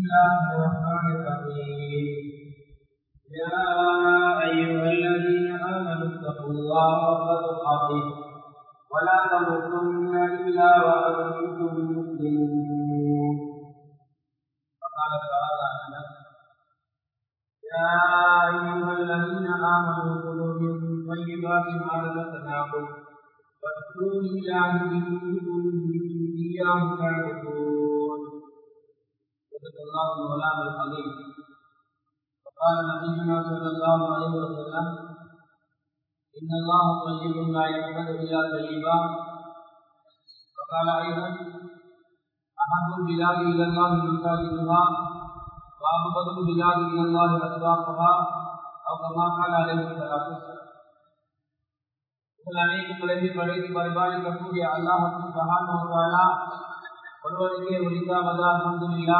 الله الرحمن الرحيم يا أيها الذين آمنوا اتقوا الله حق تقاته ولا تموتن إلا وأنتم مسلمون فقال تعالى يا أيها الذين آمنوا كلوا من طيبات ما رزقناكم واشكروا لله إن كنتم إياه تعبدون صدق الله مولانا العظيم وقال نبينا صلى الله عليه وسلم إن الله طيب لا يقبل إلا طيبا وقال أيضا أحب البلاد إلى الله مساجدها وأبغض البلاد إلى الله أسواقها أو كما قال عليه الصلاة والسلام அனைத்து குழந்தை படைத்து பரிபாலிக்கக்கூடிய அல்லாஹ் சுபஹானஹு ஒருவருக்கே உரித்தாவதா அல்ஹம்துலில்லா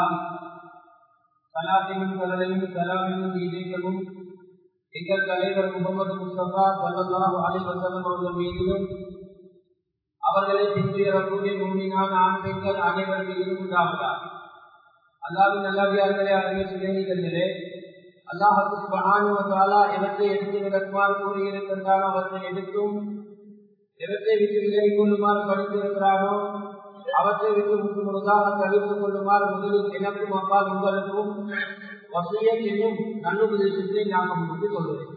சலாத்தையும் கலரையும் சலாமையும் ஈடேற்றவும் எங்கள் தலைவர் முகமது முஸ்தபா சல்லல்லாஹு அலைஹி வஸல்லம் அவர்கள் மீதிலும் அவர்களை பின்தொடரக்கூடிய மூமினான ஆண் பெண்கள் அனைவரிலும் உண்டாவதா அல்லாவின் நல்லாவியார்களே அறிய சிலைகளிலே அல்லாஹு சுபஹானுவதாலா எவற்றை எடுத்து நடக்குமாறு கூறியிருக்கின்றானோ அவற்றை எடுத்தும் எவற்றை விட்டு விலகி கொள்ளுமாறு படித்திருக்கிறானோ அவற்றை விட்டு முற்று முழுதாக தவிர்த்துக் கொள்ளுமாறு முதலில் எனக்கும் அப்பால் உங்களுக்கும் வசையம் என்னும் நல்லுபதேசத்தை நாங்கள் முடித்துக் கொள்கிறேன்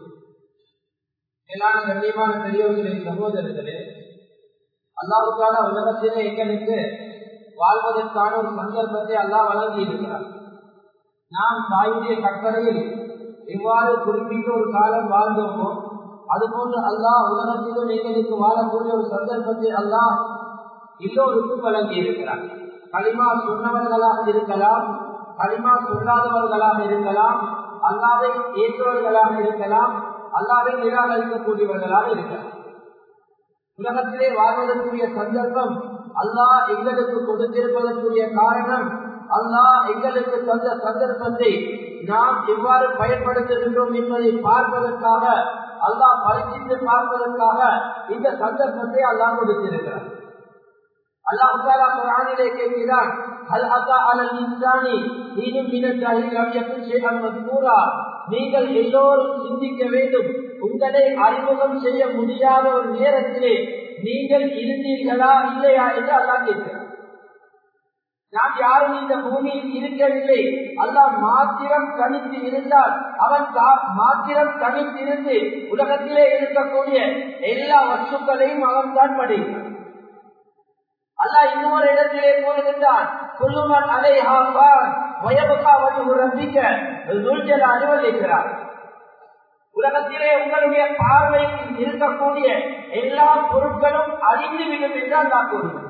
மேலான கண்ணியமான பெரியவர்களே சகோதரர்களே அல்லாவுக்கான உலகத்திலே எங்களுக்கு வாழ்வதற்கான ஒரு சந்தர்ப்பத்தை அல்லாஹ் வழங்கி இருக்கிறார் நாம் தாயுடைய கட்டளையில் எவ்வாறு குறிப்பிட்ட ஒரு காலம் வாழ்ந்தோமோ அதுபோன்று அல்லாஹ் உலகத்திலும் எங்களுக்கு வாழக்கூடிய ஒரு சந்தர்ப்பத்தை அல்லாஹ் எல்லோருக்கும் வழங்கி இருக்கிறார் களிமா சொன்னவர்களாக இருக்கலாம் களிமா சொல்லாதவர்களாக இருக்கலாம் அல்லாவை ஏற்றவர்களாக இருக்கலாம் அல்லாவை நிராகரிக்கக்கூடியவர்களாக இருக்கலாம் உலகத்திலே வாழ்வதற்குரிய சந்தர்ப்பம் அல்லாஹ் எங்களுக்கு கொடுத்திருப்பதற்குரிய காரணம் அல்லாஹ் எங்களுக்கு தந்த சந்தர்ப்பத்தை நாம் எவ்வாறு பயன்படுத்துகின்றோம் என்பதை பார்ப்பதற்காக அல்லாஹ் பரிசித்து பார்ப்பதற்காக இந்த சந்தர்ப்பத்தை அல்லாஹ் கொடுத்திருக்கிறார் அல்லாஹ் தாலா குரானிலே கேட்கிறான் ஹல் அத்தா அலல் இன்சானி நீனும் மினஜாஹி லம் யகுன் ஷைஅன் மذ்கூரா நீங்கள் எல்லோரும் சிந்திக்க வேண்டும் உங்களை அறிமுகம் செய்ய முடியாத ஒரு நேரத்திலே நீங்கள் இருந்தீர்களா இல்லையா என்று அல்லாஹ் கேட்கிறார் நாம் யாரும் இந்த பூமியில் இருக்கவில்லை அல்லாஹ் மாத்திரம் தனித்து இருந்தால் அவன் மாத்திரம் தனித்திருந்து உலகத்திலே இருக்கக்கூடிய எல்லா வஸ்துக்களையும் அவன் தான் படைக்கிறான் அல்லாஹ் இன்னொரு இடத்திலே கூறுகின்றான் சொல்லுமன் அலை ஹாபான் வயபுக்கா வழி உரம்பிக்க நூல்ஜல அனுமதிக்கிறார் உலகத்திலே உங்களுடைய பார்வைக்கு இருக்கக்கூடிய எல்லா பொருட்களும் அழிந்துவிடும் என்று அல்லாஹ் கூறுகிறார்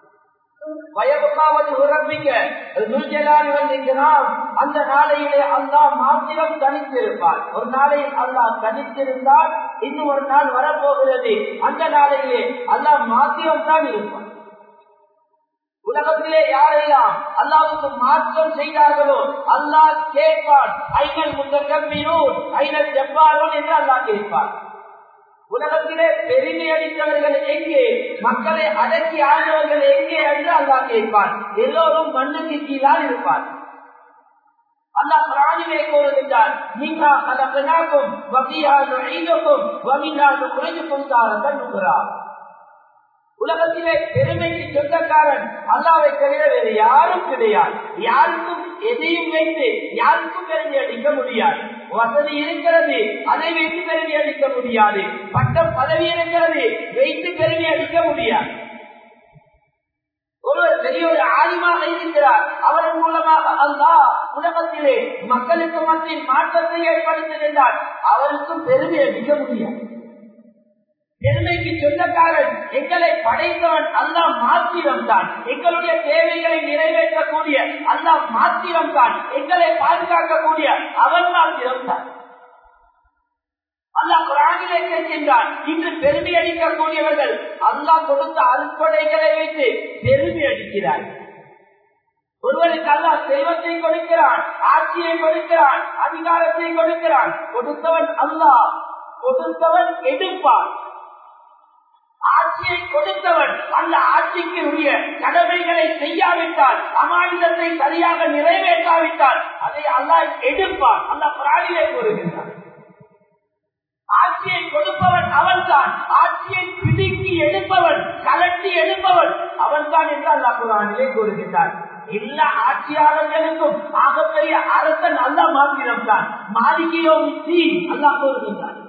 வயபுக்காவது உறப்பிக்க நூல்ஜலால் வந்திருக்கிறான் அந்த நாளையிலே அல்லாஹ் மாத்திரம் தனித்திருப்பார் ஒரு நாளையில் அல்லாஹ் தனித்திருந்தால் இன்னும் ஒரு நாள் வரப்போகிறது அந்த நாளையிலே அல்லாஹ் மாத்திரம் தான் இருப்பார் உலகத்திலே யாரெல்லாம் அல்லாவுக்கு மாற்றம் செய்தார்களோ அல்லாஹ் கேட்பான் ஐநல் முத்தகம்பீரூர் ஐநல் ஜப்பாரோன் என்று அல்லாஹ் கேட்பான் உலகத்திலே பெருமை அடித்தவர்கள் எங்கே மக்களை அடக்கி ஆழ்ந்தவர்கள் எங்கே என்று அல்லா கேட்பான் எல்லோரும் மண்ணுக்கு கீழால் இருப்பார் அல்லா பிராணிகளை கூறுகின்றார் நீங்கா அதற்கும் வகையாக நுழைந்தக்கும் வமினாக குறைஞ்சுக்கும் தாரங்கள் நுகிறார் உலகத்திலே பெருமைக்கு சொந்தக்காரன் அல்லாவை தவிர வேறு யாரும் கிடையாது யாருக்கும் எதையும் வைத்து யாருக்கும் பெருமை அளிக்க முடியாது வசதி இருக்கிறது அதை வைத்து பெருமை அளிக்க முடியாது பட்டம் பதவி இருக்கிறது வைத்து பெருமை அளிக்க முடியாது ஒருவர் பெரிய ஒரு ஆலிமாக இருக்கிறார் அவரின் மூலமாக அல்லாஹ் உலகத்திலே மக்களுக்கு மத்தியில் மாற்றத்தை ஏற்படுத்தியிருந்தால் அவருக்கும் பெருமை அளிக்க முடியாது பெருமைக்கு சொந்தக்காரன் எங்களை படைத்தவன் அல்லா மாத்திரம் தான் எங்களுடைய தேவைகளை நிறைவேற்றக்கூடிய அல்லா மாத்திரம் தான் எங்களை பாதுகாக்கக்கூடிய அவன் மாத்திரம் தான் அல்லா குரானிலே கேட்கின்றான் இன்று பெருமை அடிக்கக்கூடியவர்கள் அல்லாஹ் கொடுத்த அல்படைகளை வைத்து பெருமை அடிக்கிறார்கள் ஒருவருக்கு அல்லா செல்வத்தை கொடுக்கிறான் ஆட்சியை கொடுக்கிறான் அதிகாரத்தை கொடுக்கிறான் கொடுத்தவன் அல்லாஹ் கொடுத்தவன் எடுப்பான் ஆட்சியை கொடுத்தவன் அந்த ஆட்சிக்கு உரிய கடமைகளை செய்யாவிட்டால் அமானிதத்தை சரியாக நிறைவேற்றாவிட்டால் விட்டால் அதை அல்லாஹ் எடுப்பான் அல்லாஹ் பிராணிலே கூறுகின்றான் ஆட்சியை கொடுப்பவன் அவன்தான் ஆட்சியை பிடுங்கி எடுப்பவன் கலட்டி எடுப்பவன் அவன்தான் என்று அல்லாஹ் குரானிலே கூறுகின்றான் எல்லா ஆட்சியாளர்களுக்கும் ஆகப்பெரிய அரசன் அல்ல மாத்திரம்தான் மாளிகையோ தீ அல்லாஹ் கூறுகின்றான்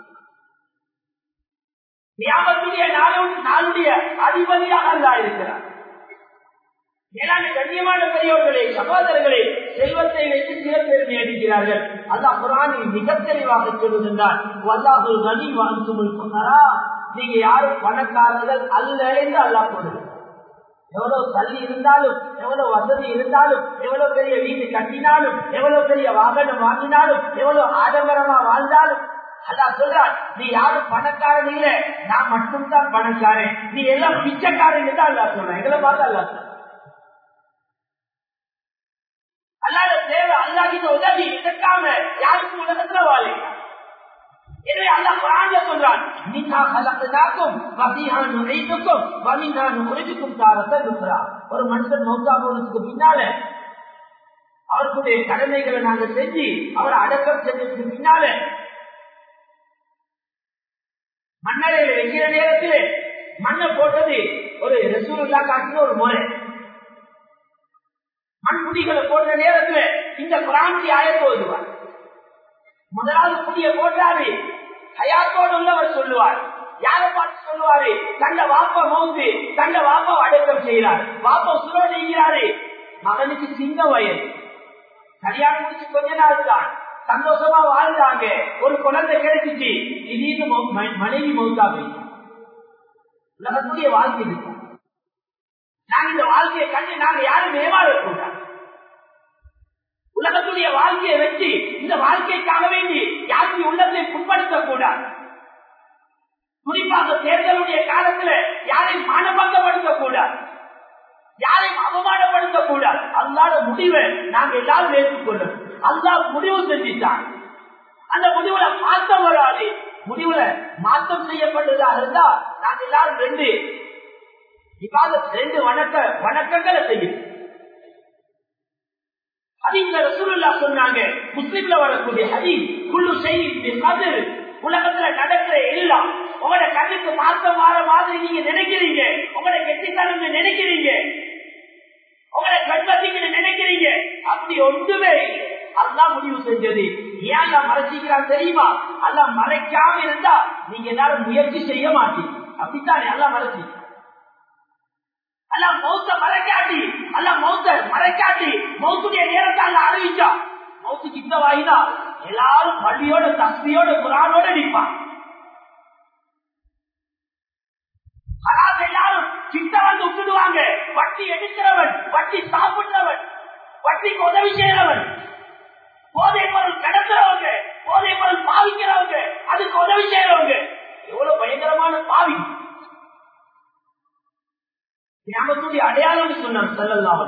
நியாமத்துடைய நாளுடைய அதிபதியாக அல்லா இருக்கிறார் மேலான கண்ணியமான பெரியவர்களே சகோதரர்களே செல்வத்தை வைத்து சிறப்பு பெருமை அடிக்கிறார்கள் அல்லாஹ் குரானில் மிக தெளிவாக சொல்லுகின்றார் வல்லாஹு கனி வாழ்த்துமுல் சொன்னாரா நீங்க யாரும் பணக்காரர்கள் அல்ல என்று அல்லாஹ் சொல்லுங்க எவ்வளவு தள்ளி இருந்தாலும் எவ்வளவு வசதி இருந்தாலும் எவ்வளவு பெரிய வீடு கட்டினாலும் எவ்வளவு பெரிய வாகனம் வாங்கினாலும் எவ்வளவு ஆடம்பரமா வாழ்ந்தாலும் அல்லா சொல்றான் நீ யாரும் பணக்காரன் இல்ல நான் மட்டும்தான் பணக்காரன் நீ எல்லாம் பிச்சைக்காரன் தான் அல்லா சொல்றேன் எங்களை பார்த்து அல்லா சொல்றேன் அல்லாத தேவை அல்லாஹின் உதவி இதற்காக யாருக்கும் உலகத்துல வாழை எனவே அல்லாஹ் குரான்ல சொல்றான் நீங்க கலக்குதாக்கும் வசிஹா நுழைத்துக்கும் வலினா நுழைத்துக்கும் தாரத்தை நுக்கிறா ஒரு மனுஷன் மௌத்தா போனதுக்கு பின்னால அவர்களுடைய கடமைகளை நாங்க செஞ்சு அவரை அடக்கம் செஞ்சதுக்கு பின்னால மண்ணறையில வைக்கிற நேரத்தில் மண்ணை போட்டது ஒரு ரசூல்லா காட்டின ஒரு முறை மண்குடிகளை போடுற நேரத்துல இந்த பிராந்தி ஆயத்து ஓதுவார் முதலாவது குடிய போட்டாரு ஹயாத்தோடு உள்ளவர் சொல்லுவார் யாரை பார்த்து சொல்லுவாரு தண்ட வாப்ப மௌந்து தண்ட வாப்ப அடக்கம் செய்கிறார் வாப்ப சுரோ செய்கிறாரு மகனுக்கு சிங்க வயது கல்யாணம் முடிச்சு கொஞ்ச நாள் தான் சந்தோஷமா வாழ்ந்தாங்க ஒரு குழந்தை கிடைச்சிச்சு திடீர்னு மனைவி மௌத்தா போயிட்டான் உலகத்துடைய வாழ்க்கை இருக்கும் நாங்க இந்த வாழ்க்கையை கண்டு நாங்க யாரும் ஏமாறக்கூடாது உலகத்துடைய வாழ்க்கையை வச்சு இந்த வாழ்க்கைக்காக வேண்டி யாருக்கும் உள்ளத்தை புண்படுத்தக் கூடாது குறிப்பாக தேர்தலுடைய காலத்துல யாரையும் மானபங்கப்படுத்தக் கூடாது யாரையும் அவமானப்படுத்தக் கூடாது அல்லாத முடிவை நாங்க எல்லாரும் ஏற்றுக்கொள்ளணும் அல்லா முடிவு செஞ்சுட்டான் அந்த முடிவுல மாற்றம் வராது முடிவுல மாற்றம் செய்யப்பட்டதாக இருந்தா நாங்க எல்லாரும் ரெண்டு இவ்வாறு ரெண்டு வணக்க வணக்கங்களை செய்யும் ஹதீஸ்ல ரசூலுல்லா சொன்னாங்க முஸ்லிம்ல வரக்கூடிய ஹதீஸ் குள்ளு செய்தி கதிர் உலகத்துல நடக்கிற எல்லாம் உங்களோட கண்ணுக்கு மாற்றம் மாற மாதிரி நீங்க நினைக்கிறீங்க உங்களோட கெட்டித்தனம் நினைக்கிறீங்க உங்களை கண்பத்திக்கு நினைக்கிறீங்க அப்படி ஒன்றுமே அதான் முடிவு செஞ்சது ஏன் மறைச்சிக்கிறான் தெரியுமா அல்ல மறைக்காம இருந்தா நீங்க எல்லாரும் முயற்சி செய்ய மாட்டீங்க அப்படித்தானே எல்லாம் மறைச்சி அல்ல மௌத்த மறைக்காட்டி அல்ல மௌத்த மறைக்காட்டி மௌத்துடைய நேரத்தை அல்ல அறிவிச்சா மௌத்து கிட்ட வாயினா எல்லாரும் பள்ளியோட தஸ்தியோட குரானோட நிற்பான் எல்லாரும் கிட்ட வந்து விட்டுடுவாங்க வட்டி எடுக்கிறவன் வட்டி சாப்பிடுறவன் வட்டிக்கு உதவி செய்யறவன் போதை பொருள் கடத்துறவங்க போதை பொருள் பாவிக்கிறவங்க அதுக்கு உதவி செய்யறவங்க எவ்வளவு பயங்கரமான பாவி கிராமத்துடைய அடையாளம் சொன்னான் செல்லலாம்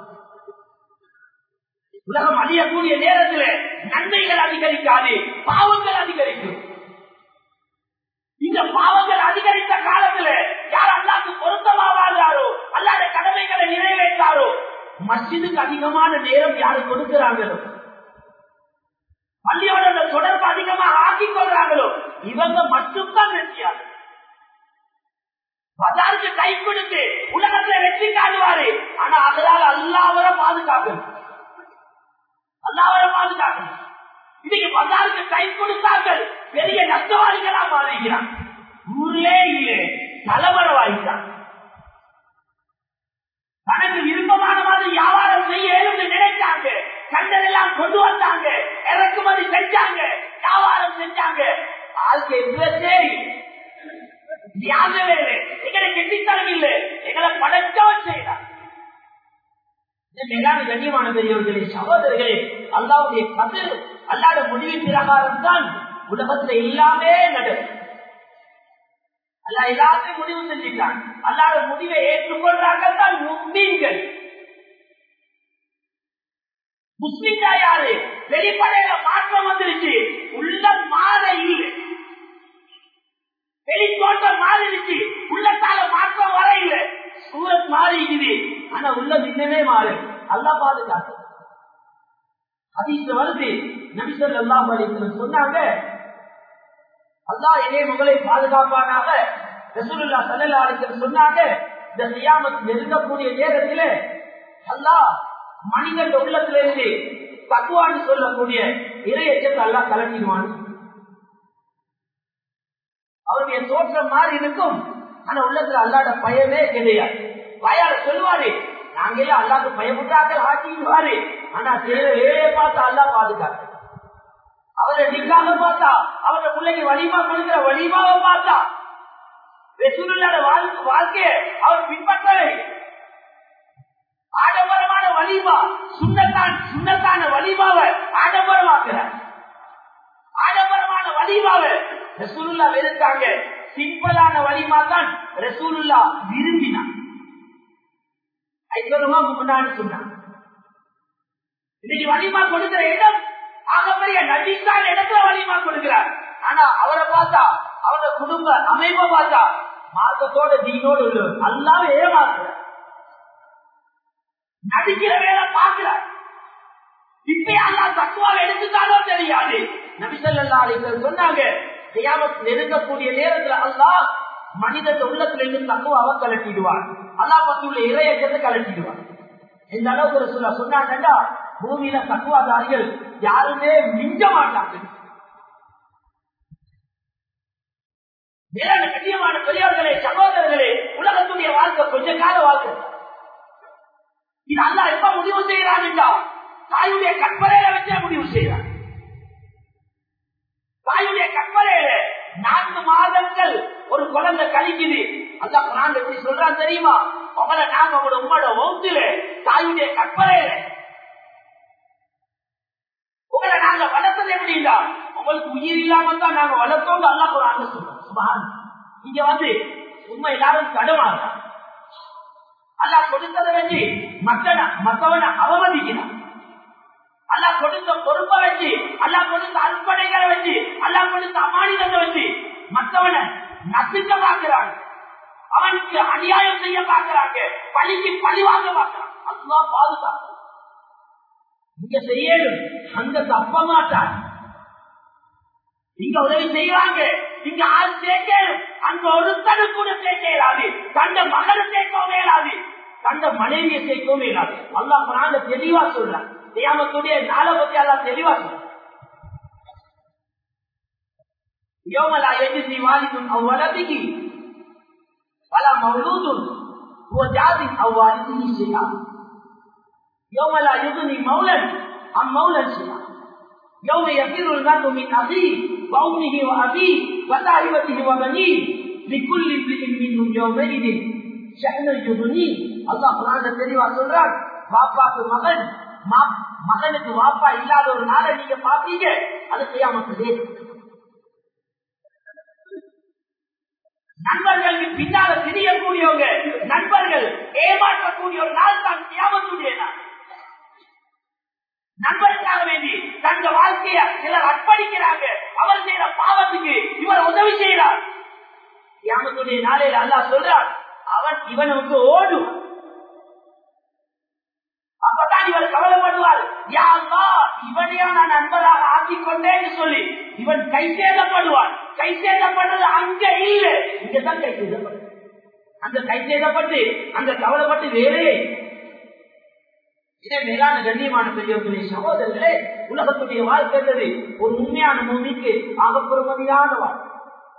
உலகம் அழியக்கூடிய நேரத்தில் நன்மைகள் அதிகரிக்காது பாவங்கள் அதிகரிக்கும் இந்த பாவங்கள் அதிகரித்த காலத்துல யார் அல்லாக்கு பொருத்தமா வாழ்றாரோ அல்லாத கடமைகளை நிறைவேற்றாரோ மஸ்ஜிதுக்கு அதிகமான நேரம் யாரு கொடுக்கிறாங்களோ பள்ளியோட தொடர்பு அதிகமாக ஆக்கிக் கொள்றாங்களோ இவங்க மட்டும்தான் வெற்றியாரு பஜாருக்கு கை கொடுத்து உலகத்துல வெற்றி காணுவாரு ஆனா அதனால அல்லாவர பாதுகாக்கணும் அல்லாவர பாதுகாக்கணும் இன்னைக்கு பஜாருக்கு கை கொடுத்தார்கள் பெரிய நஷ்டவாதிகளா மாறுகிறான் ஊர்லே இல்லை தலைவரவாயிட்டான் தனக்கு விருப்பமான மாதிரி வியாபாரம் செய்ய எழுந்து நினைச்சாங்க கண்டதெல்லாம் கொண்டு வந்தாங்க இறக்குமதி செஞ்சாங்க வியாபாரம் செஞ்சாங்க வாழ்க்கை இவ்வளே யாருமே எங்களை கெட்டித்தனம் இல்லை எங்களை படைச்சவன் செய்யலாம் மேலான கண்ணியமான பெரியவர்களே சகோதரர்களே அல்லாவுடைய கது அல்லாத முடிவின் பிரகாரம் தான் உலகத்துல எல்லாமே நடக்கும் அல்ல எல்லாத்தையும் முடிவு செஞ்சுட்டான் அல்லாத முடிவை ஏற்றுக்கொள்றார்கள் தான் முஸ்லீம்கள் முஸ்லீம்டா யாரு வெளிப்படையில மாற்றம் வந்துருச்சு உள்ளம் மாற இல்லை வெளித்தோட்டம் மாறிடுச்சு உள்ளத்தால மாற்றம் வர இல்லை சூரத் மாறிக்குது ஆனா உள்ளம் இன்னமே மாறு அல்லா பாதுகாத்து அதிக வருது நபிசல் எல்லாம் சொன்னாங்க அல்லா என்னே முகலை பாதுகாப்பானாக ரசூலுல்லா சல்லல்லா அலிசன் சொன்னாங்க இந்த நியாமத் நெருங்கக்கூடிய நேரத்தில் அல்லா மனிதன் உள்ளத்திலிருந்து தக்குவான்னு சொல்லக்கூடிய இறையச்சத்தை அல்லா கலட்டிடுவான் அவருடைய தோற்றம் மாதிரி இருக்கும் ஆனா உள்ளத்துல அல்லாட பயமே கிடையாது பயால சொல்லுவாரு நாங்க எல்லாம் அல்லாக்கு பயப்பட்டாக்கள் ஆட்டிடுவாரு ஆனா செய்யற வேலையை பார்த்து அல்லா பாதுகாக்க அவரை நிக்காக பார்த்தா அவரை பிள்ளைக்கு வலிமா கொடுக்கிற வலிமாவை பார்த்தா வெசூருல்லாத வாழ்க்கையை அவர் பின்பற்றவே ஆடம்பரமான வலிமா சுண்ணத்தான் சுண்ணத்தான வலிமாவை ஆடம்பரமாக்குறார் ஆடம்பரமான வலிமாவை ரசூலுல்லா வெறுத்தாங்க சிம்பிளான வலிமா தான் ரசூலுல்லா விரும்பினார் ஐக்கியமா முன்னாடி சொன்னான் இன்னைக்கு வலிமா கொடுக்கிற இடம் ஆகப்பெரிய நடிக்கான இடத்துல வலிமா கொடுக்கிறார் ஆனா அவரை பார்த்தா அவரோட குடும்ப அமைப்பை பார்த்தா மார்க்கத்தோட தீனோடு உள்ளவர் அல்லாம ஏமாத்துற நடிக்கிற வேலை பார்க்கிறார் இப்ப அல்லா தத்துவாவை எடுத்துட்டாலோ தெரியாது நபிசல்லா அலிசல் சொன்னாங்க செய்யாமத் நெருங்கக்கூடிய நேரத்துல அல்லா மனித உள்ளத்துல இருந்து தத்துவாவை கலட்டிடுவார் அல்லா பத்துள்ள இறையச்சத்தை கலட்டிடுவார் இந்த அளவுக்கு ஒரு சொல்ல சொன்னாங்கன்னா பூமியில தத்துவாதாரிகள் யாருமே மிஞ்ச மாட்டாங்க கண்ணியமான பெரியவர்களே சகோதரர்களே உலகத்துடைய வாழ்க்கை கொஞ்ச கால வாழ்க்கை இது அல்லா எப்ப முடிவு செய்யறான் என்றா தாயுடைய கற்பனையில வச்சே முடிவு செய்யறான் தாயுடைய கற்பனையில நான்கு மாதங்கள் ஒரு குழந்தை கழிக்குது அல்லா குரான் எப்படி சொல்றான் தெரியுமா அவளை நாங்க உங்களோட உங்களோட வகுத்துல தாயுடைய கற்பனையில உங்களை நாங்க வளர்த்தது எப்படின்னா உங்களுக்கு உயிர் இல்லாம தான் நாங்க வளர்த்தோம் அல்லா குரான் சொல்றோம் சுபான் இங்க வந்து உண்மை எல்லாரும் தடுமாறு அல்லா கொடுத்ததை வச்சு மக்கள மற்றவனை அவமதிக்கிறான் அல்லா கொடுத்த பொறுப்பை வச்சு அல்லா கொடுத்த அற்படைகளை வச்சு அல்லா கொடுத்த அமானிதத்தை வச்சு மற்றவனை நசுக்க பார்க்கிறாங்க அவனுக்கு அநியாயம் செய்ய பார்க்கிறாங்க பழிக்கு பழி வாங்க பார்க்கிறான் அல்லா பாதுகாப்பு இங்க செய்யணும் அங்க தப்ப மாட்டார் இங்க உதவி செய்யறாங்க இங்க ஆள் சேர்க்கணும் அங்க ஒருத்தனு கூட சேர்க்க இயலாது தந்த மகளை சேர்க்கவும் இயலாது தந்த மனைவியை சேர்க்கவும் இயலாது அல்லா பிராண தெளிவா சொல்றான் தியாமத்துடைய நாளை பத்தி எல்லாம் தெளிவா சொல்றான் யோமலா எஜிசி வாலிதும் அவ்வளவுக்கு பல மௌலூதும் ஜாதி அவ்வாறு செய்யலாம் يوم لا يغني مولى عن مولى شيئا يوم يفر المرء من اخيه وامه وابيه وصاحبته وبنيه لكل امرئ منهم يومئذ شأن يغنيه الله قرآن தெளிவா சொல்றான் பாப்பாக்கு மகன் மகனுக்கு வாப்பா இல்லாத ஒரு நாளை நீங்க பாப்பீங்க அது செய்யாமலே நண்பர்களுக்கு பின்னால தெரியக்கூடியவங்க நண்பர்கள் ஏமாற்றக்கூடிய ஒரு நாள் தான் தியாகத்துடைய நாள் நண்பருக்காக வேண்டி தங்க வாழ்க்கைய சிலர் அர்ப்பணிக்கிறாங்க அவர் செய்யற பாவத்துக்கு இவர் உதவி செய்யறார் தியாகத்துடைய நாளையில அல்லா சொல்றார் அவன் இவனை வந்து ஓடும் அப்பதான் இவர் கவலைப்படுவார் யாருந்தா இவனையா நான் நண்பராக ஆக்கிக் கொண்டேன்னு சொல்லி இவன் கை சேதப்படுவான் கை சேதப்படுறது அங்க இல்ல இங்கதான் கை சேதப்படும் அந்த கை சேதப்பட்டு அந்த கவலைப்பட்டு வேறே இதே மேலான கண்ணியமான பெரியவர்களே சகோதரர்களே உலகத்துடைய வாழ்க்கை ஒரு உண்மையான பூமிக்கு ஆக பெருமதியான வாழ்க்கை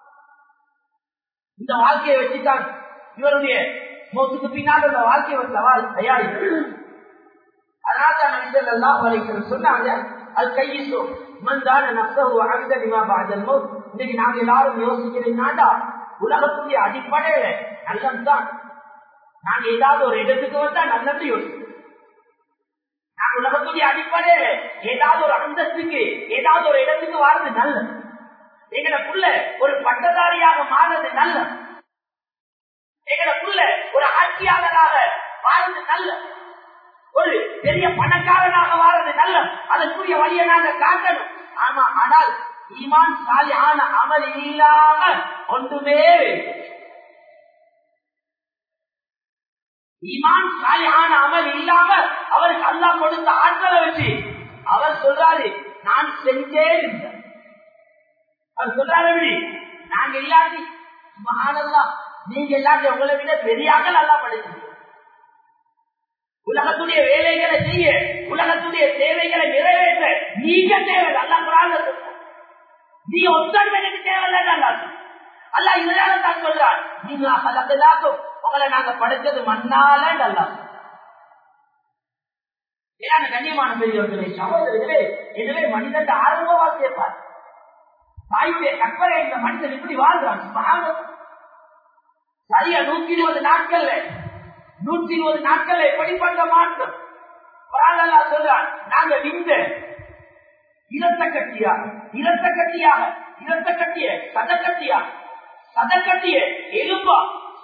இந்த வாழ்க்கையை வச்சுதான் இவருடைய மோத்துக்கு பின்னால் உள்ள வாழ்க்கையை ஒரு சவால் தயாரிப்பு அதனால்தான் நபிகள் எல்லாம் வரைக்கும் சொன்னாங்க அது கையிசோ மந்தான நப்சவு அமிதனிமா பாதல் இன்னைக்கு நாங்க எல்லாரும் யோசிக்கிறீங்கன்னாடா உலகத்துடைய அடிப்படையில நல்லதுதான் நாங்க ஏதாவது ஒரு இடத்துக்கு வந்தா நல்லது யோசிக்கிறோம் நாங்க உலகத்துடைய அடிப்படையில ஏதாவது ஒரு அந்தஸ்துக்கு ஏதாவது ஒரு இடத்துக்கு வாழ்றது நல்லது எங்களுக்குள்ள ஒரு பட்டதாரியாக மாறுறது நல்லது எங்களுக்குள்ள ஒரு ஆட்சியாளராக வாழ்றது நல்லது ஒரு பெரிய பணக்காரனாக வாழ்றது நல்ல அதற்குரிய வழியை நாங்க காட்டணும் ஆமா ஆனால் ஈமான் சாலியான அமல் இல்லாம ஒன்றுமே ஈமான் சாலியான அமல் இல்லாம அவருக்கு அல்லா கொடுத்த ஆற்றலை வச்சு அவர் சொல்றாரு நான் செஞ்சேன் என்றார். அவர் சொல்றாரு எப்படி நாங்க இல்லாட்டி மகானல்லா நீங்க இல்லாட்டி உங்களை விட பெரியாக நல்லா படிக்கிறீங்க உலகத்துடைய வேலைகளை செய்ய உலகத்துடைய தேவைகளை நிறைவேற்ற நீங்க தேவை நல்லா குரான் நீங்க ஒத்தன் எனக்கு தேவையில்லை நல்லா அல்ல இதனால தான் சொல்றான் நீங்க கலந்ததாக்கும் உங்களை நாங்க படைச்சது மண்ணால நல்லா ஏன்னா கண்ணியமான பெரியவர்களே சகோதரர்களே எனவே மனிதன் ஆரம்பமா கேட்பார் தாயுடைய கற்பனை இந்த மனிதன் இப்படி வாழ்றான் சுபஹானல்லாஹ். சரியா நூத்தி இருபது நாட்கள்ல நூத்தி இருபது நாட்கள்ல எப்படிப்பட்ட மாற்றம் குரான் அல்லாஹ் சொல்றான் நாங்க விந்த இரத்த கட்டியாக இரத்த கட்டியாக இரத்த கட்டிய சதக்கட்டியா சதக்கட்டிய எலும்பா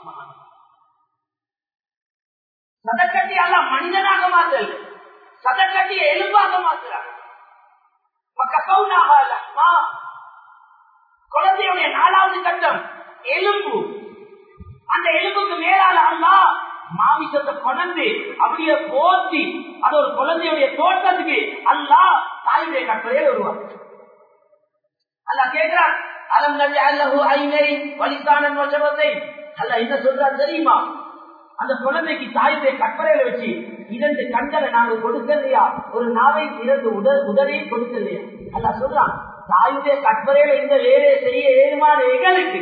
சதக்கட்டியால மனிதனாக மாத்தல் சதக்கட்டிய எலும்பாக மாத்துறான் பக்கவுனாக லஹ்மா. குழந்தையுடைய நாலாவது கட்டம் எலும்பு அந்த எலும்புக்கு மேலால அல்லா மாமிசத்தை கொண்டு அப்படியே போத்தி அது ஒரு குழந்தையுடைய தோட்டத்துக்கு அல்லா தாயுடைய கட்டளையே வருவார் அல்லா கேட்கிறான் அலம் நபி அல்லஹு ஐனை வலிசானன் வசவத்தை அல்ல என்ன சொல்றான் தெரியுமா அந்த குழந்தைக்கு தாயுடைய கற்பனையில வச்சு இரண்டு கண்களை நாங்க கொடுக்கலையா ஒரு நாவை இரண்டு உடல் உடலையும் கொடுக்கலையா அல்ல சொல்றான் தாயுடைய கற்பனையில இந்த வேலையை செய்ய ஏழுமான எங்களுக்கு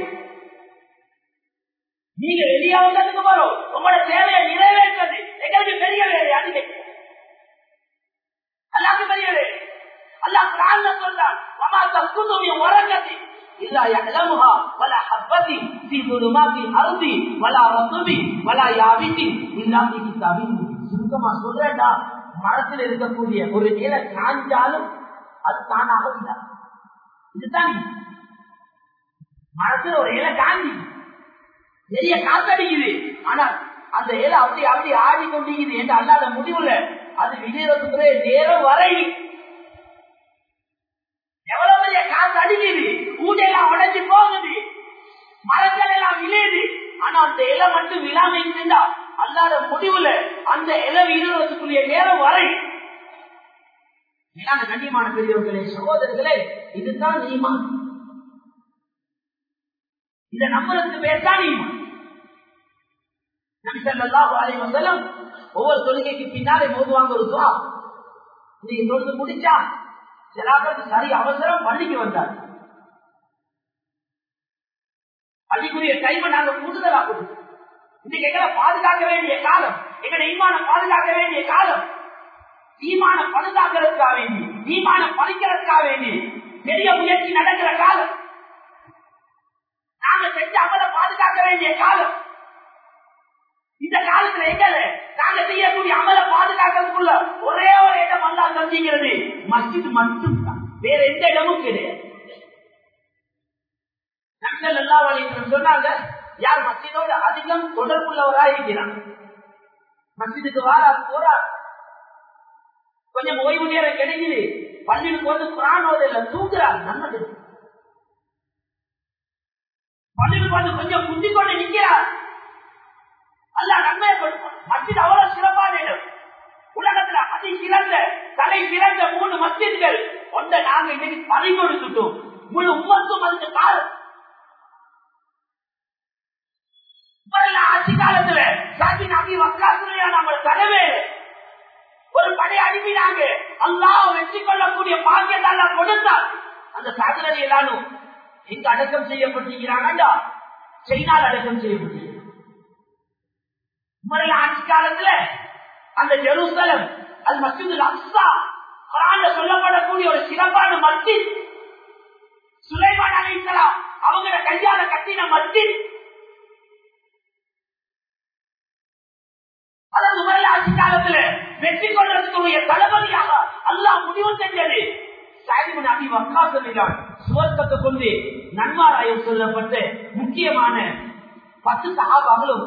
நீங்க வெளியே வந்ததுக்கு வரும் உங்களோட தேவையை நிறைவேற்றது எங்களுக்கு பெரிய வேலை அது அல்லாக்கு பெரிய வேலை அல்லாஹ் குரான்ல சொல்றான் வமா தஸ்குது மின் வரகத்தி இல்லா யஅலமுஹா வலா ஹப்பத்தி ஃபீ ظُلُمَاتِ الْأَرْضِ ولا رطب ولا يابس إلا في كتاب مبين. சுருக்கமா சொல்றேன்டா மரத்தில் இருக்கக்கூடிய ஒரு இலை காஞ்சாலும் அது தானாக இல்லை இதுதான் மரத்தில் ஒரு இலை காஞ்சி பெரிய காத்தடிக்குது ஆனா அந்த இலை அப்படி அப்படி ஆடி கொண்டிருக்குது என்று அல்லாத முடிவுல அது விஜயத்துக்குள்ளே நேரம் வரை எவ்வளவு பெரிய காத்து அடிக்குது ஊடையெல்லாம் உடைஞ்சு போகுது மரங்கள் எல்லாம் விளையுது ஆனா அந்த இலை மட்டும் விழாம இருந்தா அல்லாத முடிவுல அந்த இலை விழுவதற்குரிய நேரம் வரை மேலான கண்ணியமான பெரியவர்களே சகோதரர்களே இதுதான் ஈமான் இந்த நம்பருக்கு பேர் தான் ஈமான் நபி ஸல்லல்லாஹு அலைஹி வஸல்லம் ஒவ்வொரு தொழுகைக்கு பின்னாலே மோதுவாங்க ஒரு துவா நீங்க தொழுது முடிச்சா சிலாக்களுக்கு சரி அவசரம் பள்ளிக்கு வந்தார் பள்ளிக்குரிய டைமை நாங்க கூடுதலா கொடுத்தோம் இன்னைக்கு எங்களை பாதுகாக்க வேண்டிய காலம் எங்களை ஈமான பாதுகாக்க வேண்டிய காலம் ஈமான பாதுகாக்கிறதுக்காக வேண்டி ஈமான படிக்கிறதுக்காக வேண்டி பெரிய முயற்சி நடக்கிற காலம் நாங்க செஞ்ச அமலை பாதுகாக்க வேண்டிய காலம் இந்த காலத்துல எங்க நாங்க செய்யக்கூடிய அமலை பாதுகாக்கிறதுக்குள்ள ஒரே ஒரு இடம் அல்லா சந்திக்கிறது மஸ்ஜித் மட்டும் தான் வேற எந்த இடமும் கிடையாது நக்சல் எல்லா வழிகளும் சொன்னாங்க யார் மஸ்ஜிதோட அதிகம் தொடர்புள்ளவராக இருக்கிறார் மஸ்ஜிதுக்கு வாரா போறார் கொஞ்சம் ஓய்வு நேரம் கிடைக்குது பள்ளிக்கு வந்து குரானோட இல்ல தூங்குறார் நல்லது பள்ளிக்கு வந்து கொஞ்சம் குந்தி கொண்டு நிற்கிறார் அல்ல நன்மையை கொடுப்பான் மஸ்ஜித் அவ்வளவு சிறப்பான இடம் உலகத்துல அதி சிறந்த தலை சிறந்த மூணு மஸ்ஜித்கள் ஒன்றை நாங்க இன்னைக்கு பறி கொடுத்துட்டோம் முழு உமத்தும் அதுக்கு காலம் ஆட்சி காலத்துல சாட்சி நம்பி வக்காசுலையா நம்ம தலைவே ஒரு படை அனுப்பினாங்க அல்லாஹ் வெற்றி கொள்ளக்கூடிய பாக்கியத்தால கொடுத்தார் அந்த சாதனை எல்லாரும் எங்க அடக்கம் செய்யப்பட்டிருக்கிறாங்கடா சைனால் அடக்கம் செய்யப்பட்டிருக்கிறாங்க முறையில் ஆட்சி காலத்துல அந்த ஜெருசலம் அது மசிது அக்ஸா குரான்ல சொல்லப்படக்கூடிய ஒரு சிறப்பான மஸ்ஜித் சுலைமான் அலைக்கலாம் அவங்கள கையால கட்டின மஸ்ஜித் அதாவது முறையில் ஆட்சி காலத்துல வெற்றி கொள்றதுக்குரிய தளபதியாக அல்லாஹ் முடிவு செஞ்சது சாயிபின் அபி வக்கா சொல்லுகிறான் சுவர்க்கத்தை கொண்டு நன்மாராயம் சொல்லப்பட்ட முக்கியமான பத்து சகாபாகளும்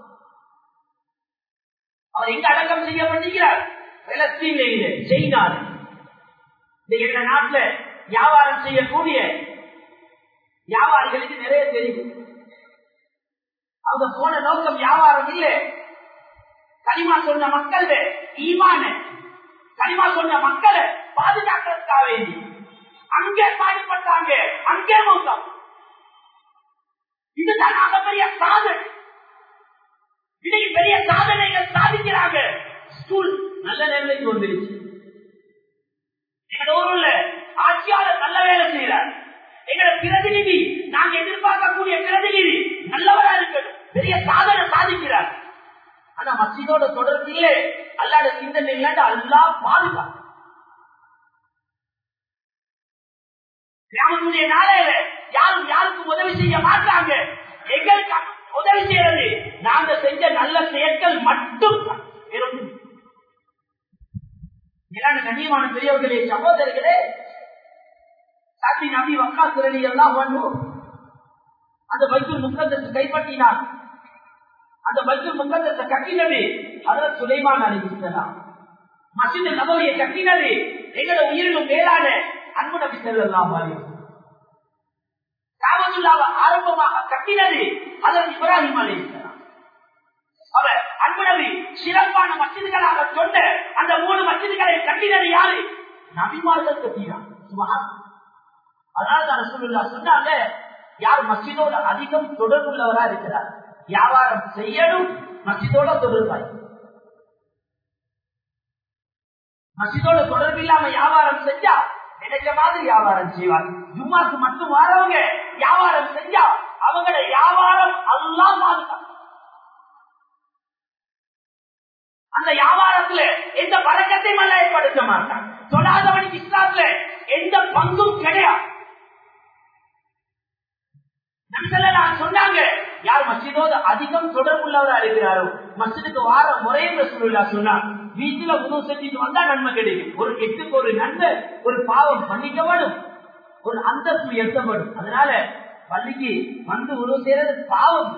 அவர் எங்க அடக்கம் செய்யப்பட்டிருக்கிறார் பலஸ்தீனில செய்தார் எங்க நாட்டுல வியாபாரம் செய்யக்கூடிய வியாபாரிகளுக்கு நிறைய தெரியும் அவங்க போன நோக்கம் வியாபாரம் இல்லை களிமா சொன்ன மக்கள் ஈமான களிமா சொன்ன மக்களை பாதுகாக்க வேண்டி அங்கே பாடுபட்டாங்க அங்கே மௌத்தம் இதுதான் பெரிய சாதனை இன்னைக்கு பெரிய சாதனைகள் சாதிக்கிறாங்க ஸ்கூல் நல்ல நிலைமைக்கு வந்துருச்சு எங்களோட ஊர்ல ஆட்சியாளர் நல்ல வேலை செய்யறார் எங்களோட பிரதிநிதி நாங்க எதிர்பார்க்கக்கூடிய பிரதிநிதி நல்லவரா இருக்கணும் பெரிய சாதனை சாதிக்கிறார் ஆனா மசிதோட தொடர்பு இல்லை அல்லாட சிந்தனை இல்லாட்ட அல்லா பாதுகாப்பு கிராமத்துடைய நாளையில யாரும் யாருக்கும் உதவி செய்ய மாட்டாங்க எங்களுக்கு உதவி செய்யறது நாங்க செஞ்ச நல்ல செயற்கள் மட்டும் கண்ணியமான பெரியவர்களே சகோதரர்களே சாத்தி நபி வக்கா திரளி எல்லாம் பண்ணும் அந்த பைக்கில் முக்கந்தத்தை கைப்பற்றினார் அந்த பைக்கில் முக்கந்தத்தை கட்டினது அதற்கு சுலைமான் அறிவிக்கலாம் மசித நபவியை கட்டினது எங்களோட உயிரிலும் மேலான அன்பு நபி செல்லாம் காவத்துள்ளாவை ஆரம்பமாக கட்டினது அதற்கு இப்ராஹிம் அலிஸ்லாம் அவர் அன்பு நபி சிறப்பான மசிதிகளாக சொன்ன அந்த மூணு மசிதிகளை கட்டினது யாரு நபிமார்கள் கட்டினார் அதனால தான் ரசூலுல்லா சொன்னாங்க யார் மசிதோட அதிகம் தொடர்புள்ளவரா இருக்கிறார் வியாபாரம் செய்யணும் மசிதோட தொடர்பாய் மசிதோட தொடர்பு இல்லாம வியாபாரம் செஞ்சா நினைச்ச மாதிரி வியாபாரம் செய்வார் ஜும்மாக்கு மட்டும் வரவங்க வியாபாரம் செஞ்சா அவங்களோட வியாபாரம் எல்லாம் பாதுகாப்பு அந்த வியாபாரத்துல எந்த பழக்கத்தையும் அல்ல ஏற்படுத்த மாட்டான் தொழாதவனுக்கு இஸ்லாத்துல எந்த பங்கும் கிடையாது சொன்னாங்க யார் மசிதோடு அதிகம் தொடர்புள்ளவரா இருக்கிறாரோ மசிதுக்கு வார முறையை சொல்லா சொன்னார் வீட்டுல உணவு செஞ்சுட்டு வந்தா நன்மை கிடைக்கும் ஒரு எட்டுக்கு ஒரு நன்மை ஒரு பாவம் பண்ணிக்கப்படும் ஒரு அந்தஸ்து எட்டப்படும் அதனால பள்ளிக்கு வந்து உணவு செய்யறது பாவம்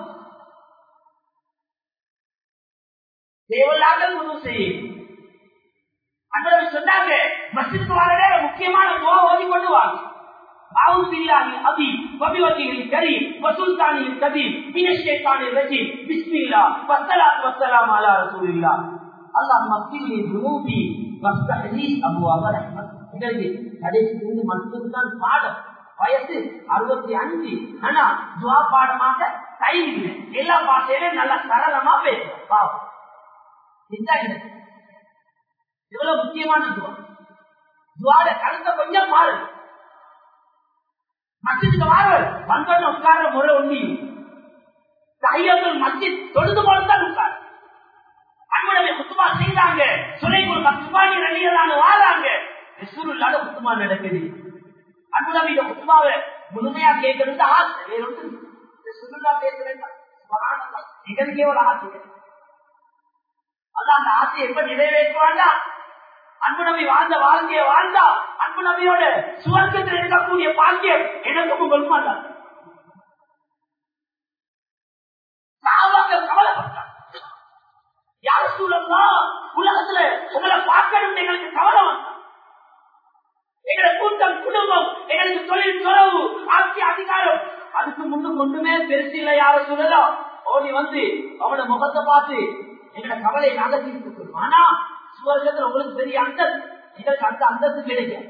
தேவையில்லாத உணவு செய்யும் அன்றவர் சொன்னாங்க மசிதுக்கு வர நேரம் முக்கியமான துவா ஓதி கொண்டு வாங்க أعوذ بالله العظيم وبوجهه الكريم وسلطانه القديم من الشيطان الرجيم بسم الله والصلاة والسلام على رسول الله اللهم اغفر لي ذنوبي وافتح لي أبواب رحمتك எங்களுக்கு கடைசி இருந்து மட்டும்தான் பாடம் வயசு அறுபத்தி அஞ்சு ஆனா துவா பாடமாக கையில் எல்லா பாட்டையிலும் நல்லா சரளமா பேசுறோம் பாவம் இவ்வளவு முக்கியமான துவா துவாட கருத்தை கொஞ்சம் மாறுது மஸ்ஜிதுக்கு வாரவர் வந்தோன்னு உட்கார்ற முறை ஒன்றியும் தையத்தில் மஸ்ஜித் தொழுது போலதான் உட்கார் அன்புடைய குத்துமா செய்தாங்க சுனைக்குள் கத்துமானி நடிகரான வாராங்க ரசூலுல்லாத குத்துமா நடக்குது அன்புடைய குத்துமாவை முழுமையா கேட்கறது ஆசை வேற ஒன்று ரசூலுல்லா பேசுறேன் எங்களுக்கே ஒரு ஆசை அதான் அந்த ஆசையை எப்ப நிறைவேற்றுவாண்டா அன்பு நபி வாழ்ந்த வாழ்க்கைய வாழ்ந்தா அன்பு நபியோட சுவர்க்கத்தில் இருக்கக்கூடிய பாக்கியம் எனக்கும் உங்களுக்கும் அல்ல சாவாக்கள் கவலைப்பட்டார் யார் சூழல்லா உலகத்துல உங்களை பார்க்கணும் எங்களுக்கு கவலை வந்தா எங்களை கூட்டம் குடும்பம் எங்களுக்கு தொழில் துறவு ஆட்சி அதிகாரம் அதுக்கு முன்னும் ஒன்றுமே பெருசு இல்லை யார சொல்லலாம் ஓடி வந்து அவனோட முகத்தை பார்த்து எங்களை கவலை நாங்க தீர்த்து ஆனா சுவர்க்கத்தில் உங்களுக்கு பெரிய அந்தஸ்து எங்களுக்கு அந்த அந்தஸ்து கிடைக்கும்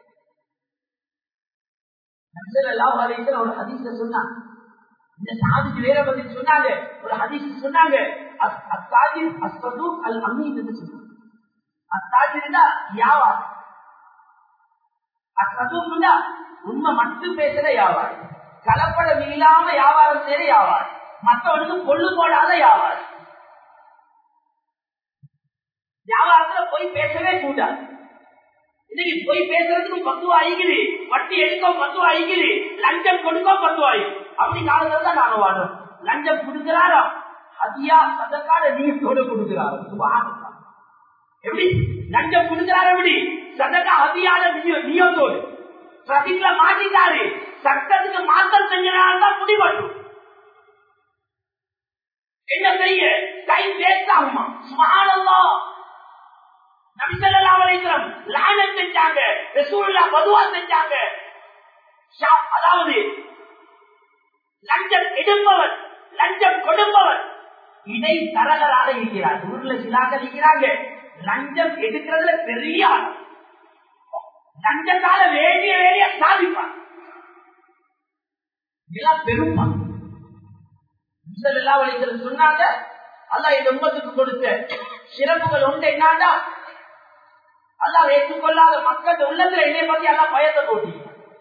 ஒரு ஹதீஸ சொன்னாங்க இந்த சாதிக்கு வேற பத்தி சொன்னாங்க ஒரு ஹதீஸ் சொன்னாங்க அத்தாஜிர் அஸ்வது அல் அமீன் என்று சொன்னாங்க அத்தாஜிர்னா யாவார் அசதுன்னா உண்மை மட்டும் பேசுற வியாபாரி கலப்படம் இல்லாம வியாபாரம் செய்யற வியாபாரி மற்றவனுக்கு கொள்ளு போடாத வியாபாரி வியாபாரத்துல போய் பேசவே கூடாது இன்னைக்கு போய் பேசுறதுக்கு பத்துவா ஆகிக்குது வட்டி எடுக்க பத்துவா ஆகிக்குது லஞ்சம் கொடுக்க பத்துவா அப்படி காலத்துல தான் நாங்க வாடுறோம் லஞ்சம் கொடுக்கிறாரா அதியா சதக்கார நீட்டோட கொடுக்கிறாரு எப்படி லஞ்சம் கொடுக்கிறாரு எப்படி சதக்கா அதியான நியத்தோடு சதிக்குல மாட்டிட்டாரு சட்டத்துக்கு மாற்றம் செஞ்சனால்தான் முடிவட்டும் என்ன செய்ய கை பேசாகுமா சுமாரல்லா செஞ்சாங்க பதுவா செஞ்சாங்க அதாவது லஞ்சம் எடுப்பவர் லஞ்சம் கொடுப்பவர் இதை தரகராக இருக்கிறார் ஊர்ல சிலாக இருக்கிறாங்க லஞ்சம் எடுக்கிறதுல பெரிய லஞ்சத்தால வேண்டிய வேலைய சாதிப்பான் இதெல்லாம் பெருமா சொன்னாங்க அல்லா இந்த உண்மத்துக்கு கொடுத்த சிறப்புகள் உண்டு என்னடா அல்லா ஏற்றுக்கொள்ளாத மக்கள் உள்ளத்துல என்னை பத்தி எல்லாம் பயத்தை போட்டி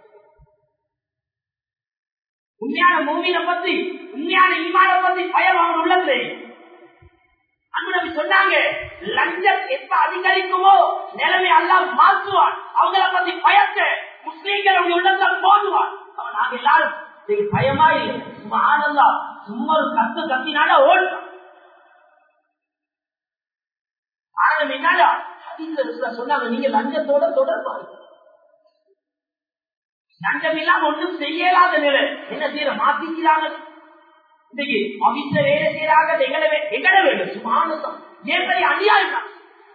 உண்மையான மூவினை பத்தி உண்மையான ஈமான பத்தி பயம் அவன் உள்ளத்துல அன்பு சொன்னாங்க லஞ்சம் எப்ப அதிகரிக்குமோ நிலைமை எல்லாம் மாற்றுவான் அவங்கள பத்தி பயத்தை முஸ்லீம்கள் அவங்க உள்ளத்தில் போடுவான் அவன் நாங்க எல்லாரும் பயமா இல்லை சும்மா ஆனந்தா சும்மா ஒரு கத்து கத்தினால ஓடுறான் காரணம் என்னடா சொன்னாங்க நீங்க லஞ்சத்தோட தொடர்பாரு லஞ்சம் இல்லாம ஒன்றும் செய்யலாத நிலை என்ன செய்யற மாத்திக்கிறாங்க இன்னைக்கு அவித்த வேலை செய்யறாங்க எங்களை எங்களை வேண்டும் சுமானதம் ஏன் பெரிய அநியாயம் தான்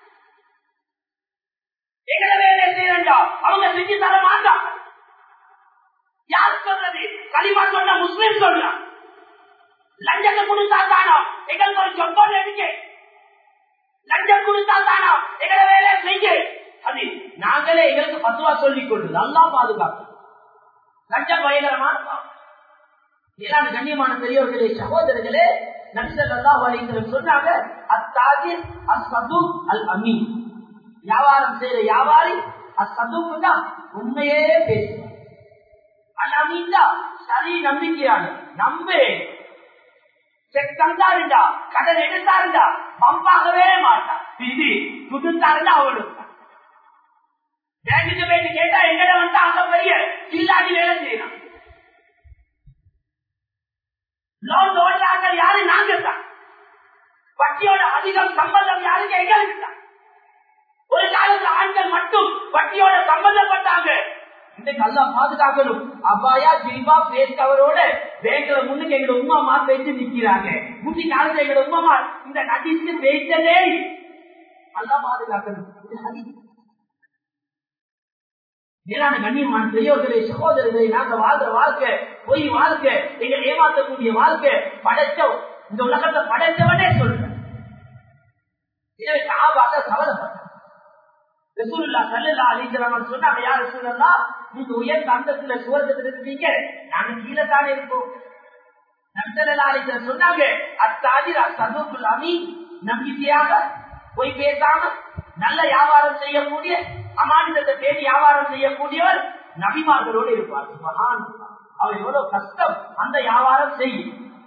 எங்களை வேலை செய்யறா அவங்க செஞ்சு தர மாட்டாங்க யார் சொல்றது களிமா சொன்ன முஸ்லிம் சொல்றான் லஞ்சத்தை கொடுத்தா தானோ எங்களுக்கு ஒரு சொந்தம் எடுக்க லஞ்சம் கொடுத்தா தானோ எங்களை வேலை செய்ய அது நாங்களே எங்களுக்கு பத்துவா சொல்லிக் கொள்ளுது நல்லா பாதுகாப்பு லஞ்சம் பயங்கரமான ஏதாவது கண்ணியமான பெரியவர்களே சகோதரர்களே நபிசல்லா அலிசலம் சொன்னாங்க அத்தாஜிர் அசது அல் அமீ வியாபாரம் செய்யற வியாபாரி அசதுக்குன்னா உண்மையே பேசுவார் அல் அமீன்டா சரி நம்பிக்கையான நம்பே செக் தந்தாருண்டா கடன் எடுத்தாருண்டா பம்பாகவே மாட்டான் இது புதுத்தாருண்டா அவளுக்கு பேங்குக்கு போயிட்டு கேட்டா எங்கட வந்தா அங்க பெரிய இல்லாட்டி வேலை செய்யலாம் லோன் ஓடுறாங்க யாரு நாங்க தான் வட்டியோட அதிகம் சம்பந்தம் யாருக்கு எங்களுக்கு தான் ஒரு காலத்துல ஆண்கள் மட்டும் வட்டியோட சம்பந்தப்பட்டாங்க இன்னைக்கு அல்லா பாதுகாக்கணும் அவ்வாயா ஜில்பா பேஸ் கவரோட பேங்க்ல முன்னுக்கு எங்களோட உமா மா பேச்சு நிக்கிறாங்க முந்தி காலத்துல எங்களோட உமா இந்த நடிச்சு பேச்சதே அல்லா பாதுகாக்கணும் இது ஹதீஸ் மேலான கண்ணியமான பெரியோர்களே சகோதரர்களை நாங்க வாழ்ற வாழ்க்கை பொய் வாழ்க்கை எங்களை ஏமாற்றக்கூடிய வாழ்க்கை படைச்ச இந்த உலகத்தை படைச்சவனே சொல்றேன் எனவே சாபாக கவலைப்பட்ட ரசூலுல்லா சல்லல்லா அலிசலாம் சொன்னாங்க யார் ரசூலல்லா நீங்க உயர்ந்த அந்தத்துல சுவர்க்கத்துல இருக்கீங்க நாங்க கீழே தானே இருக்கோம் நம்சல்லா அலிசலம் சொன்னாங்க அத்தாதிரா சதுக்குல் அமி நம்பிக்கையாக பொய் பேசாம நல்ல வியாபாரம் செய்யக்கூடிய அமானிதத்தை தேடி வியாபாரம் செய்யக்கூடியவர் நபிமார்களோடு இருப்பார் மகான் அவர் எவ்வளவு கஷ்டம் அந்த வியாபாரம் செய்யும்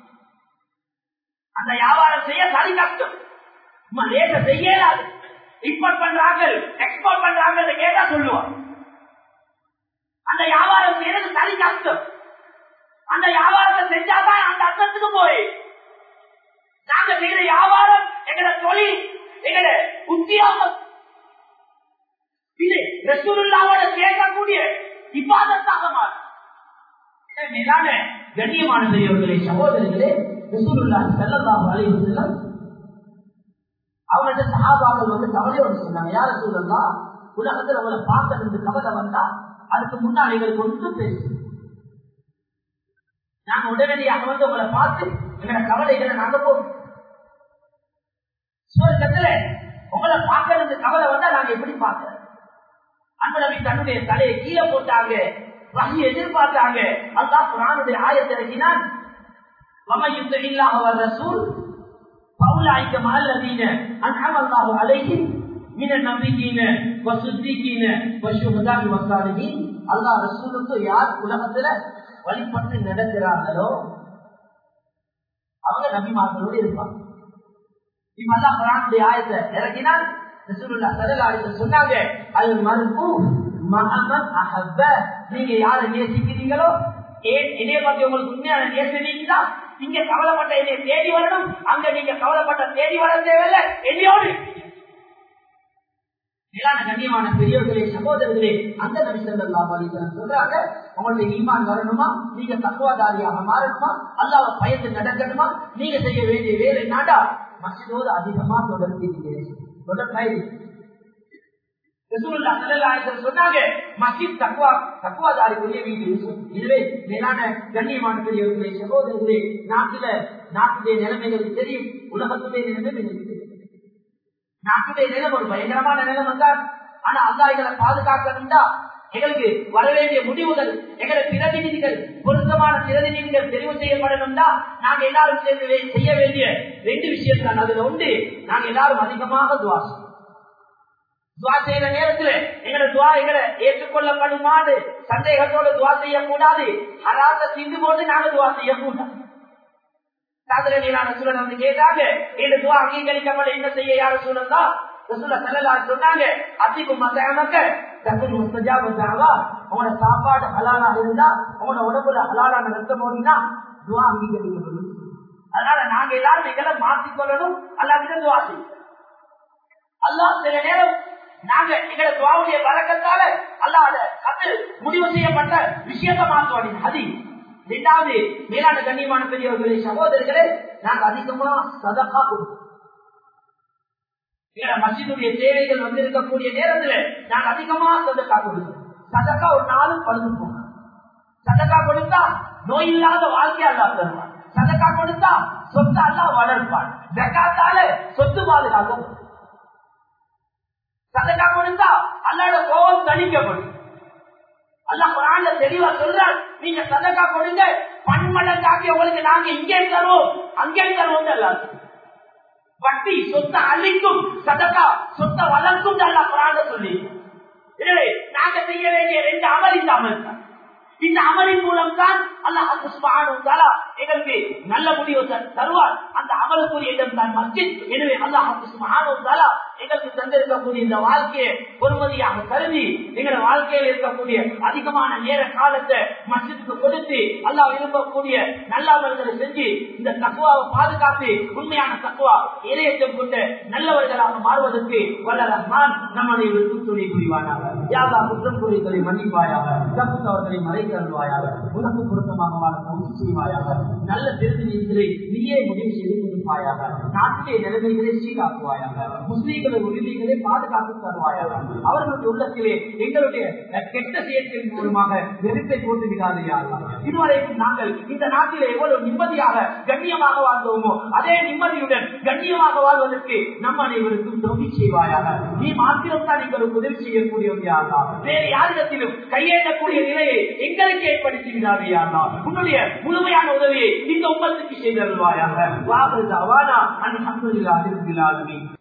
அந்த வியாபாரம் செய்ய சரி கஷ்டம் லேச செய்யலாது இம்போர்ட் பண்றாங்க எக்ஸ்போர்ட் பண்றாங்க கேட்டா சொல்லுவார் அந்த வியாபாரம் செய்யறது சரி கஷ்டம் அந்த வியாபாரத்தை செஞ்சாதான் அந்த அர்த்தத்துக்கு போய் நாங்க செய்யற வியாபாரம் எங்கட தொழில் எங்கட உத்தியோகம் இது ரசூலுல்லாவோட கேட்கக்கூடிய இப்பாதத்தாக மாறும் மேலான கண்ணியமான பெரியவர்களே சகோதரர்களே ரசூலுல்லா செல்லல்லாஹு அலைஹி வஸல்லம் அவங்கள்ட்ட சஹாபாக்கள் வந்து கவலையோடு சொன்னாங்க யார சூழல்லா உலகத்துல அவளை பார்க்கறது கவலை வந்தா அதுக்கு முன்னால் எங்களுக்கு ஒன்றும் பேசு நாங்க உடனடியாக வந்து உங்களை பார்த்து எங்களோட கவலைகளை நாங்க போகும் சுவர்க்கத்துல உங்களை பார்க்கறது கவலை வந்தா நாங்க எப்படி பார்க்கிறோம் அன்புநபி தன்னுடைய தலையை கீழே போட்டாங்க வகி எதிர்பார்த்தாங்க அதான் குரானுடைய ஆயத்தை இறக்கினான் வமையுத்த இல்லாம வர்ற சூழ் பவுலாய்க்க மல்லதீன அன்ஹமல்லாஹு அலைஹிம் மின நபிகீன வசுத்திகீன வசுஹதாகி வசாலிஹின் அல்லாஹ் ரசூலுக்கு யார் உலகத்துல வழிபட்டு நடக்கிறார்களோ அவங்க நபிமார்களோடு இருப்பாங்க இப்ப அல்லாஹ் குரானுடைய ஆயத்தை இறக்கினால் ரசூலுல்லா ஸல்லல்லாஹு அலைஹி வஸல்லம் சொன்னாங்க அல் மர்ஹு மஹமன் அஹப்ப நீங்க யாரை நேசிக்கிறீங்களோ ஏன் இதே பத்தி உங்களுக்கு உண்மையான நேசினீங்களா இங்க கவலைப்பட்ட என்னை தேடி வரணும் அங்க நீங்க கவலைப்பட்ட தேடி வர தேவையில்லை என்னையோடு மேலான கண்ணியமான பெரியவர்களே சகோதரர்களே அந்த நபிசல்லா அலிசன் சொல்றாங்க உங்களுடைய ஈமான் வரணுமா நீங்க தக்குவாதாரியாக மாறணுமா அல்லாத பயத்து நடக்கணுமா நீங்க செய்ய வேண்டிய வேலை நாடா மசிதோடு அதிகமா தொடர்ந்து தொடர்ந்து சொன்னாங்க மஸ்ஜித் தக்குவா தக்குவாதாரிக்குரிய வீடு இதுவே மேலான கண்ணியமான பெரியவர்களே சகோதரர்களே நாட்டுல நாட்டுடைய நிலைமைகள் தெரியும் உலகத்துடைய நிலைமைகள் தெரியும் நாட்டுடைய நிலம் ஒரு பயங்கரமான நிலம் வந்தால் ஆனா அல்லா எங்களை பாதுகாக்கணும்டா எங்களுக்கு வர வேண்டிய முடிவுகள் எங்களை பிரதிநிதிகள் பொருத்தமான பிரதிநிதிகள் தெரிவு செய்யப்படணும்னா நாங்க எல்லாரும் சேர்ந்து வே- செய்ய வேண்டிய ரெண்டு விஷயம் தான் அதுல உண்டு நாங்க எல்லாரும் அதிகமாக துவாசம் துவா செய்யற நேரத்துல எங்களை துவா எங்களை ஏற்றுக்கொள்ளப்படுமாறு சந்தேகத்தோட துவா செய்யக்கூடாது ஹராத்த சிந்து போது நாங்க துவா செய்யக்கூடாது சாதனையிலான சூழல் வந்து கேட்டாங்க இந்த துவா அங்கீகரிக்கப்பட என்ன செய்ய யார சூழல் தான் ரசூலா ஸல்லல்லாஹு அலைஹி சொன்னாங்க அதிகம் மத்தமக்க தகுதி முஸ்தஜாப தஅவா உங்களோட சாப்பாடு ஹலாலா இருந்தா உங்களோட உடம்புல ஹலாலான ரத்தம் ஓடினா துவா அங்கீகரிக்கப்படும் அதனால நாங்க எல்லாரும் எங்களை மாற்றிக்கொள்ளணும் அல்லாஹ்கிட்ட துவா செய்யணும் அல்லாஹ் சில நேரம் நாங்க எங்களை துவாவுடைய வழக்கத்தால அல்லாத அது முடிவு செய்யப்பட்ட விஷயத்தை மாற்றுவாங்க அது இரண்டாவது மேலான கண்ணியமான பெரியவர்களே சகோதரர்களே நாங்க அதிகமா சதக்கா கொடுப்போம் எங்களோட மசிதுடைய தேவைகள் வந்து இருக்கக்கூடிய நேரத்துல நாங்க அதிகமா சதக்கா கொடுப்போம் சதக்கா ஒரு நாளும் பழுதுப்போம் சதக்கா கொடுத்தா நோய் இல்லாத வாழ்க்கை அல்லா தருவான் சதக்கா கொடுத்தா சொத்து அல்லா வளர்ப்பான் ஜக்காத்தால சொத்து பாதுகாக்கும் சதக்கா கொடுத்தா அல்லாட கோபம் தணிக்கப்படும் அல்லா குரான்ல தெளிவா சொல்றார் நீங்க சதக்கா கொடுங்க பன்மடங்காக்கி உங்களுக்கு நாங்க இங்கே தருவோம் அங்கே தருவோம் எல்லாருக்கும் வட்டி சொத்தை அழிக்கும் சதக்கா சொத்தை வளர்க்கும் அல்லா குரான்ல சொல்லி எனவே நாங்க செய்ய வேண்டிய ரெண்டு அமல் இந்த அமல் தான் இந்த அமலின் மூலம் தான் அல்லாஹ் சுப்ஹானஹு எங்களுக்கு நல்ல முடிவு த- தருவார் அந்த அமலுக்குரிய இடம் தான் மஸ்ஜித் எனவே அல்லாஹ் சுப்ஹானஹு எங்களுக்கு தந்திருக்கக்கூடிய இந்த வாழ்க்கையை பொறுமதியாக கருதி எங்களோட வாழ்க்கையில் இருக்கக்கூடிய அதிகமான நேர காலத்தை மஸ்ஜித்துக்கு கொடுத்து அல்லாஹ் விரும்பக்கூடிய நல்லவர்களை செஞ்சு இந்த தக்குவாவை பாதுகாத்து உண்மையான தக்குவா இணையத்தை கொண்டு நல்லவர்களாக மாறுவதற்கு வல்ல ரஹ்மான் நம்மளை விட்டு துணை புரிவானாக யாதா குற்றம் குறைகளை மன்னிப்பாயாக தப்பு அவர்களை மறைத்தருவாயாக உனக்கு பொருத்தமாக வாழ முயற்சி செய்வாயாக நல்ல பிரதிநிதிகளை நீயே முடிவு செய்து கொடுப்பாயாக நாட்டிலே நிலைமைகளை சீராக்குவாயாக முஸ்லீம்களை உரிமைகளை பாதுகாத்து தருவாயாக அவர்களுடைய உள்ளத்திலே எங்களுடைய அஹ், கெட்ட செயற்கையின் மூலமாக வெறுப்பை போட்டு விடாதையாக இதுவரைக்கும் நாங்கள் இந்த நாட்டிலே எவ்வளவு நிம்மதியாக கண்ணியமாக வாழ்ந்தோமோ அதே நிம்மதியுடன் கண்ணியமாக வாழ்வதற்கு நம் அனைவருக்கும் தொகை செய்வாயாக நீ மாத்திரம் தான் எங்களுக்கு உதவி செய்யக்கூடியவையாக வேறு யாரிடத்திலும் கையேற்றக்கூடிய நிலையை எங்களுக்கு ஏற்படுத்தி விடாதையாக உன்னுடைய முழுமையான உதவியை இந்த உம்மத்துக்கு செய்தருவாயாக வாகன அவானா அன் அன்புல்லாஹில்